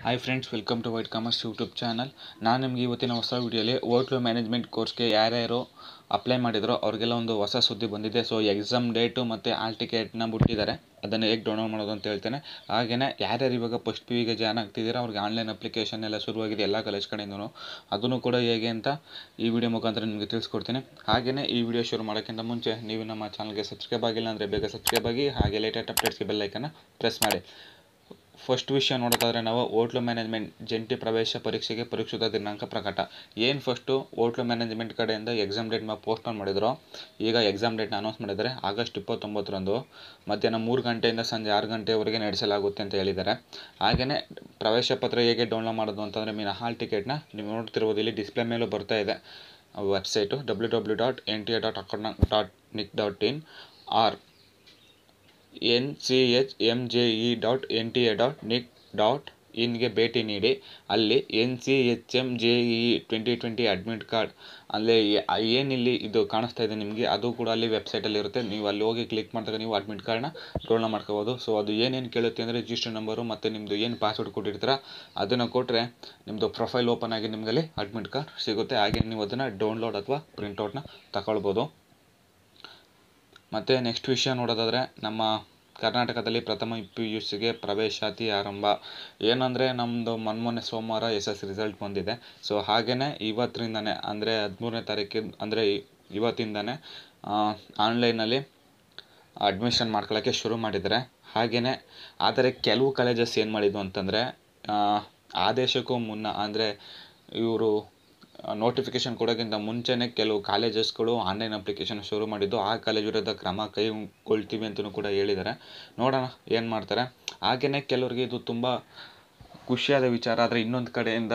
hi friends welcome to white commerce YouTube channel ನಾನು ನಿಮಗೆ ಇವತ್ತಿನ ಹೊಸ ವಿಡಿಯೋಲಿ ಹೋಟ್ಲು ಮ್ಯಾನೇಜ್ಮೆಂಟ್ ಕೋರ್ಸ್ಗೆ ಯಾರ್ಯಾರು ಅಪ್ಲೈ ಮಾಡಿದ್ರೋ ಅವ್ರಿಗೆಲ್ಲ ಒಂದು ಹೊಸ ಸುದ್ದಿ ಬಂದಿದೆ ಸೊ ಎಕ್ಸಾಮ್ ಡೇಟು ಮತ್ತು ಆಲ್ ಟಿಕೆಟ್ನ ಬಿಟ್ಟಿದ್ದಾರೆ ಅದನ್ನು ಹೇಗೆ ಡೌನ್ಲೋಡ್ ಮಾಡೋದು ಅಂತ ಹೇಳ್ತೇನೆ ಹಾಗೆಯೇ ಯಾರ್ಯಾರು ಇವಾಗ ಫಸ್ಟ್ ಪಿ ವಿಗೆ ಜಾಯ್ನ್ ಆಗ್ತಿದ್ದೀರಾ ಅವ್ರಿಗೆ ಆನ್ಲೈನ್ ಅಪ್ಲಿಕೇಶನ್ ಎಲ್ಲ ಶುರುವಾಗಿದೆ ಎಲ್ಲ ಕಾಲೇಜ್ ಕಡೆಯಿಂದನೂ ಅದನ್ನು ಕೂಡ ಹೇಗೆ ಅಂತ ಈ ವಿಡಿಯೋ ಮುಖಾಂತರ ನಿಮಗೆ ತಿಳಿಸ್ಕೊಡ್ತೀನಿ ಹಾಗೆಯೇ ಈ ವಿಡಿಯೋ ಶುರು ಮಾಡೋಕ್ಕಿಂತ ಮುಂಚೆ ನೀವು ನಮ್ಮ ಚಾನಲ್ಗೆ ಸಬ್ಸ್ಕ್ರೈಬ್ ಆಗಿಲ್ಲ ಅಂದರೆ ಬೇಗ ಸಬ್ಸ್ಕ್ರೈಬ್ ಆಗಿ ಹಾಗೆ ಲೇಟೆಸ್ಟ್ ಅಪ್ಡೇಟ್ಸ್ಗೆ ಬೆಲ್ ಐಕನ್ನ ಪ್ರೆಸ್ ಮಾಡಿ ಫಸ್ಟ್ ವಿಷಯ ನೋಡೋದಾದ್ರೆ ನಾವು ಹೋಟ್ಲು ಮ್ಯಾನೇಜ್ಮೆಂಟ್ ಜಂಟಿ ಪ್ರವೇಶ ಪರೀಕ್ಷೆಗೆ ಪರೀಕ್ಷಿತ ದಿನಾಂಕ ಪ್ರಕಟ ಏನು ಫಸ್ಟು ಹೋಟ್ಲು ಮ್ಯಾನೇಜ್ಮೆಂಟ್ ಕಡೆಯಿಂದ ಎಕ್ಸಾಮ್ ಡೇಟ್ ಪೋಸ್ಟ್ಪೋನ್ ಮಾಡಿದ್ರು ಈಗ ಎಕ್ಸಾಮ್ ಡೇಟ್ನ ಅನೌನ್ಸ್ ಮಾಡಿದ್ದಾರೆ ಆಗಸ್ಟ್ ಇಪ್ಪತ್ತೊಂಬತ್ತರಂದು ಮಧ್ಯಾಹ್ನ ಮೂರು ಗಂಟೆಯಿಂದ ಸಂಜೆ ಆರು ಗಂಟೆವರೆಗೆ ನಡೆಸಲಾಗುತ್ತೆ ಅಂತ ಹೇಳಿದ್ದಾರೆ ಹಾಗೆಯೇ ಪ್ರವೇಶ ಪತ್ರ ಹೇಗೆ ಡೌನ್ಲೋಡ್ ಮಾಡೋದು ಅಂತಂದರೆ ಮೀನ ಹಾಲ್ ಟಿಕೆಟ್ನ ನೀವು ನೋಡ್ತಿರ್ಬೋದು ಇಲ್ಲಿ ಡಿಸ್ಪ್ಲೇ ಮೇಲೂ ಬರ್ತಾ ಇದೆ website W W dot N T A dot account dot nic dot in or N C H M J E dot N T A dot nic dot ಇನ್ಗೆ ಭೇಟಿ ನೀಡಿ ಅಲ್ಲಿ N C H M J E twenty twenty admit card ಅಲ್ಲಿ ಏನಿಲ್ಲಿ ಇದು ಕಾಣಿಸ್ತಾ ಇದೆ ನಿಮಗೆ ಅದು ಕೂಡ ಅಲ್ಲಿ ವೆಬ್ಸೈಟಲ್ಲಿ ಇರುತ್ತೆ ನೀವು ಅಲ್ಲಿ ಹೋಗಿ ಕ್ಲಿಕ್ ಮಾಡಿದಾಗ ನೀವು ಅಡ್ಮಿಟ್ ಕಾರ್ಡ್ನ ಡೌನ್ಲೋಡ್ ಮಾಡ್ಕೋಬೋದು ಸೊ ಅದು ಏನೇನು ಕೇಳುತ್ತೆ ಅಂದರೆ ರಿಜಿಸ್ಟರ್ ನಂಬರು ಮತ್ತು ನಿಮ್ಮದು ಏನು ಪಾಸ್ವರ್ಡ್ ಕೊಟ್ಟಿರ್ತೀರ ಅದನ್ನು ಕೊಟ್ಟರೆ ನಿಮ್ಮದು ಪ್ರೊಫೈಲ್ ಓಪನ್ ಆಗಿ ನಿಮಗಲ್ಲಿ ಅಡ್ಮಿಟ್ ಕಾರ್ಡ್ ಸಿಗುತ್ತೆ ಹಾಗೆ ನೀವು ಅದನ್ನು ಡೌನ್ಲೋಡ್ ಅಥವಾ ಪ್ರಿಂಟೌಟ್ನ ತಗೊಳ್ಬೋದು ಮತ್ತು ನೆಕ್ಸ್ಟ್ ವಿಷಯ ನೋಡೋದಾದರೆ ನಮ್ಮ ಕರ್ನಾಟಕದಲ್ಲಿ ಪ್ರಥಮ ಪಿ ಯು ಸಿಗೆ ಪ್ರವೇಶಾತಿ ಆರಂಭ ಏನಂದರೆ ನಮ್ಮದು ಮೊನ್ನೆ ಸೋಮವಾರ ಎಸ್ ಎಸ್ ರಿಸಲ್ಟ್ ಬಂದಿದೆ ಸೊ ಹಾಗೆಯೇ ಇವತ್ತಿಂದನೇ ಅಂದರೆ ಹದಿಮೂರನೇ ತಾರೀಕಿನ ಅಂದರೆ ಇವತ್ತಿಂದನೇ ಆನ್ಲೈನಲ್ಲಿ ಅಡ್ಮಿಷನ್ ಮಾಡ್ಕೊಳ್ಳೋಕ್ಕೆ ಶುರು ಮಾಡಿದ್ದಾರೆ ಹಾಗೆಯೇ ಆದರೆ ಕೆಲವು ಕಾಲೇಜಸ್ ಏನು ಮಾಡಿದ್ದು ಅಂತಂದರೆ ಆದೇಶಕ್ಕೂ ಮುನ್ನ ಅಂದರೆ ಇವರು ನೋಟಿಫಿಕೇಷನ್ ಕೊಡೋಕ್ಕಿಂತ ಮುಂಚೆನೇ ಕೆಲವು ಕಾಲೇಜಸ್ಗಳು ಆನ್ಲೈನ್ ಅಪ್ಲಿಕೇಶನ್ ಶುರು ಮಾಡಿದ್ದು ಆ ಕಾಲೇಜ್ ವಿರುದ್ಧ ಕ್ರಮ ಕೈಗೊಳ್ತೀವಿ ಅಂತಲೂ ಕೂಡ ಹೇಳಿದ್ದಾರೆ ನೋಡೋಣ ಏನು ಮಾಡ್ತಾರೆ ಹಾಗೆಯೇ ಕೆಲವರಿಗೆ ಇದು ತುಂಬ ಖುಷಿಯಾದ ವಿಚಾರ ಆದರೆ ಇನ್ನೊಂದು ಕಡೆಯಿಂದ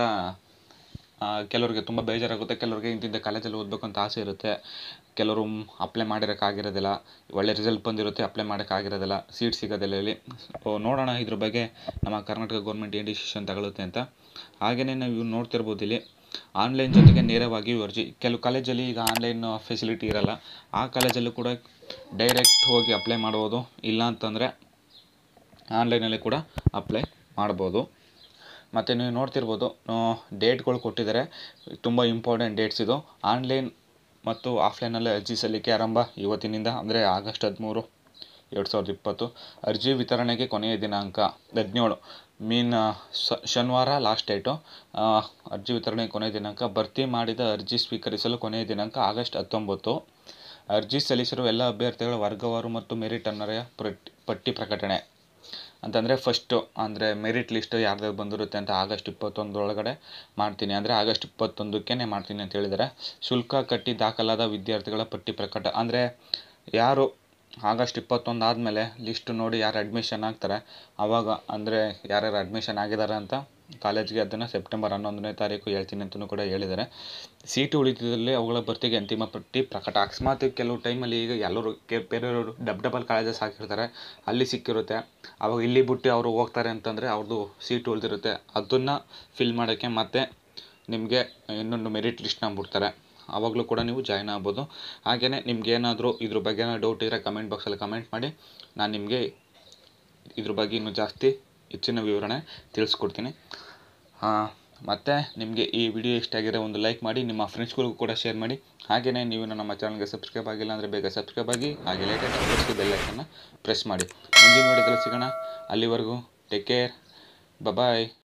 ಕೆಲವರಿಗೆ ತುಂಬ ಬೇಜಾರಾಗುತ್ತೆ ಕೆಲವರಿಗೆ ಇಂತಿಂಥ ಕಾಲೇಜಲ್ಲಿ ಓದಬೇಕು ಅಂತ ಆಸೆ ಇರುತ್ತೆ ಕೆಲವರು ಅಪ್ಲೈ ಮಾಡಿರೋಕ್ಕಾಗಿರೋದಿಲ್ಲ ಒಳ್ಳೆ ರಿಸಲ್ಟ್ ಬಂದಿರುತ್ತೆ ಅಪ್ಲೈ ಮಾಡೋಕ್ಕಾಗಿರೋದಿಲ್ಲ ಸೀಟ್ ಸಿಗೋದಿಲ್ಲ ಇಲ್ಲಿ ನೋಡೋಣ ಇದ್ರ ಬಗ್ಗೆ ನಮ್ಮ ಕರ್ನಾಟಕ ಗೌರ್ಮೆಂಟ್ ಏನು ಡಿಸಿಷನ್ ತಗೊಳುತ್ತೆ ಅಂತ ಹಾಗೆಯೇ ನಾವು ನೋಡ್ತಿರ್ಬೋದು ಇಲ್ಲಿ ಆನ್ಲೈನ್ ಜೊತೆಗೆ ನೇರವಾಗಿ ಅರ್ಜಿ ಕೆಲವು ಕಾಲೇಜಲ್ಲಿ ಈಗ ಆನ್ಲೈನ್ ಫೆಸಿಲಿಟಿ ಇರೋಲ್ಲ ಆ ಕಾಲೇಜಲ್ಲೂ ಕೂಡ ಡೈರೆಕ್ಟ್ ಹೋಗಿ ಅಪ್ಲೈ ಮಾಡ್ಬೋದು ಇಲ್ಲ ಅಂತಂದರೆ ಆನ್ಲೈನಲ್ಲಿ ಕೂಡ ಅಪ್ಲೈ ಮಾಡ್ಬೋದು ಮತ್ತು ನೀವು ನೋಡ್ತಿರ್ಬೋದು ಡೇಟ್ಗಳು ಕೊಟ್ಟಿದ್ದಾರೆ ತುಂಬ ಇಂಪಾರ್ಟೆಂಟ್ ಡೇಟ್ಸ್ ಇದು ಆನ್ಲೈನ್ ಮತ್ತು ಆಫ್ಲೈನಲ್ಲಿ ಅರ್ಜಿ ಸಲ್ಲಿಕೆ ಆರಂಭ ಇವತ್ತಿನಿಂದ ಅಂದರೆ ಆಗಸ್ಟ್ ಹದಿಮೂರು ಎರಡು ಸಾವಿರದ ಇಪ್ಪತ್ತು ಅರ್ಜಿ ವಿತರಣೆಗೆ ಕೊನೆಯ ದಿನಾಂಕ ಹದಿನೇಳು ಮೀನ್ ಶನಿವಾರ ಲಾಸ್ಟ್ ಡೇಟು ಅರ್ಜಿ ವಿತರಣೆ ಕೊನೆಯ ದಿನಾಂಕ ಭರ್ತಿ ಮಾಡಿದ ಅರ್ಜಿ ಸ್ವೀಕರಿಸಲು ಕೊನೆಯ ದಿನಾಂಕ ಆಗಸ್ಟ್ ಹತ್ತೊಂಬತ್ತು ಅರ್ಜಿ ಸಲ್ಲಿಸಿರುವ ಎಲ್ಲ ಅಭ್ಯರ್ಥಿಗಳ ವರ್ಗವಾರು ಮತ್ತು ಮೆರಿಟ್ ಅನ್ನರೆಯ ಪಟ್ಟಿ ಪ್ರಕಟಣೆ ಅಂತಂದರೆ ಫಸ್ಟು ಅಂದರೆ ಮೆರಿಟ್ ಲಿಸ್ಟ್ ಯಾರ್ದಾರು ಬಂದಿರುತ್ತೆ ಅಂತ ಆಗಸ್ಟ್ ಇಪ್ಪತ್ತೊಂದರೊಳಗಡೆ ಮಾಡ್ತೀನಿ ಅಂದರೆ ಆಗಸ್ಟ್ ಇಪ್ಪತ್ತೊಂದಕ್ಕೇ ಮಾಡ್ತೀನಿ ಅಂತ ಹೇಳಿದ್ದಾರೆ ಶುಲ್ಕ ಕಟ್ಟಿ ದಾಖಲಾದ ವಿದ್ಯಾರ್ಥಿಗಳ ಪಟ್ಟಿ ಪ್ರಕಟ ಅಂದರೆ ಯಾರು ಆಗಸ್ಟ್ ಇಪ್ಪತ್ತೊಂದು ಆದಮೇಲೆ ಲಿಸ್ಟ್ ನೋಡಿ ಯಾರು ಅಡ್ಮಿಷನ್ ಆಗ್ತಾರೆ ಆವಾಗ ಅಂದರೆ ಯಾರ್ಯಾರು ಅಡ್ಮಿಷನ್ ಆಗಿದ್ದಾರೆ ಅಂತ ಕಾಲೇಜ್ಗೆ ಅದನ್ನು ಸೆಪ್ಟೆಂಬರ್ ಹನ್ನೊಂದನೇ ತಾರೀಕು ಹೇಳ್ತೀನಿ ಅಂತಲೂ ಕೂಡ ಹೇಳಿದ್ದಾರೆ ಸೀಟು ಉಳಿತಿದ್ದಲ್ಲಿ ಅವುಗಳ ಭರ್ತಿಗೆ ಅಂತಿಮ ಪಟ್ಟಿ ಪ್ರಕಟ ಅಕಸ್ಮಾತ್ ಕೆಲವು ಟೈಮಲ್ಲಿ ಈಗ ಎಲ್ಲರೂ ಕೆ ಬೇರೆಯವರು ಡಬ್ ಡಬಲ್ ಕಾಲೇಜಸ್ ಹಾಕಿರ್ತಾರೆ ಅಲ್ಲಿ ಸಿಕ್ಕಿರುತ್ತೆ ಅವಾಗ ಇಲ್ಲಿ ಬಿಟ್ಟು ಅವರು ಹೋಗ್ತಾರೆ ಅಂತಂದರೆ ಅವ್ರದ್ದು ಸೀಟ್ ಉಳಿದಿರುತ್ತೆ ಅದನ್ನು ಫಿಲ್ ಮಾಡೋಕ್ಕೆ ಮತ್ತೆ ನಿಮಗೆ ಇನ್ನೊಂದು ಮೆರಿಟ್ ಲಿಸ್ಟ್ನ ಬಿಡ್ತಾರೆ ಆವಾಗಲೂ ಕೂಡ ನೀವು ಜಾಯ್ನ್ ಆಗ್ಬೋದು ಹಾಗೆಯೇ ನಿಮ್ಗೆ ಏನಾದರೂ ಇದ್ರ ಬಗ್ಗೆ ಏನಾದ್ರು ಡೌಟ್ ಇದ್ದರೆ ಕಮೆಂಟ್ ಬಾಕ್ಸಲ್ಲಿ ಕಮೆಂಟ್ ಮಾಡಿ ನಾನು ನಿಮಗೆ ಇದ್ರ ಬಗ್ಗೆ ಇನ್ನೂ ಜಾಸ್ತಿ ಹೆಚ್ಚಿನ ವಿವರಣೆ ತಿಳಿಸ್ಕೊಡ್ತೀನಿ ಮತ್ತು ನಿಮಗೆ ಈ ವಿಡಿಯೋ ಇಷ್ಟ ಆಗಿರೋ ಒಂದು ಲೈಕ್ ಮಾಡಿ ನಿಮ್ಮ ಫ್ರೆಂಡ್ಸ್ಗಳಿಗೂ ಕೂಡ ಶೇರ್ ಮಾಡಿ ಹಾಗೆಯೇ ನೀವು ನಮ್ಮ ಚಾನಲ್ಗೆ ಸಬ್ಸ್ಕ್ರೈಬ್ ಆಗಿಲ್ಲ ಅಂದರೆ ಬೇಗ ಸಬ್ಸ್ಕ್ರೈಬ್ ಆಗಿ ಹಾಗೆ ಲೇಟೆಸ್ಟ್ ಅಪ್ಡೇಟ್ಸ್ಗೆ ಬೆಲ್ ಐಕನ್ನ ಪ್ರೆಸ್ ಮಾಡಿ ಮುಂದಿನ ವಿಡಿಯೋದಲ್ಲಿ ಸಿಗೋಣ ಅಲ್ಲಿವರೆಗೂ ಟೇಕ್ ಕೇರ್ ಬಾಯ್